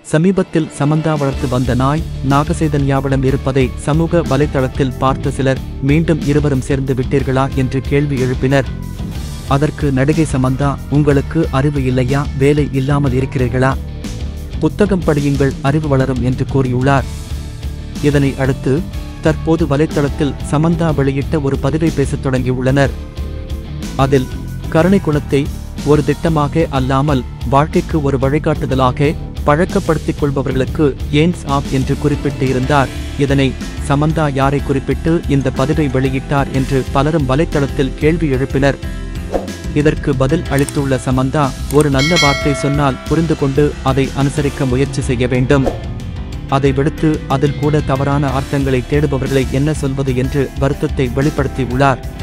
சமீபத்தில் சமந்தா வளர்த்து வந்த நாய் நாகசைதன்யாவிடம் இருப்பதை சமூக வலைத்தளத்தில் பார்த்த சிலர் மீண்டும் இருவரும் சேர்ந்து விட்டீர்களா என்று கேள்வி எழுப்பினர் அதற்கு நடிகை சமந்தா உங்களுக்கு அறிவு இல்லையா வேலை இல்லாமல் இருக்கிறீர்களா புத்தகம் படியுங்கள் அறிவு வளரும் என்று கூறியுள்ளார் இதனை அடுத்து தற்போது வலைத்தளத்தில் சமந்தா வெளியிட்ட ஒரு பதிவை பேசத் தொடங்கியுள்ளனர் அதில் கருணை குணத்தை ஒரு திட்டமாக அல்லாமல் வாழ்க்கைக்கு ஒரு வழிகாட்டுதலாக பழக்கப்படுத்திக் கொள்பவர்களுக்கு ஏன்ஸ் ஆப் என்று குறிப்பிட்டு இருந்தார் இதனை சமந்தா யாரை குறிப்பிட்டு இந்த பதிவை வெளியிட்டார் என்று பலரும் வலைத்தளத்தில் கேள்வி எழுப்பினர் இதற்கு பதில் அளித்துள்ள சமந்தா ஒரு நல்ல வார்த்தை சொன்னால் புரிந்து கொண்டு அதை அனுசரிக்க முயற்சி செய்ய வேண்டும் அதை விடுத்து அதில் கூட தவறான அர்த்தங்களை தேடுபவர்களை என்ன சொல்வது என்று வருத்தத்தை வெளிப்படுத்தியுள்ளார்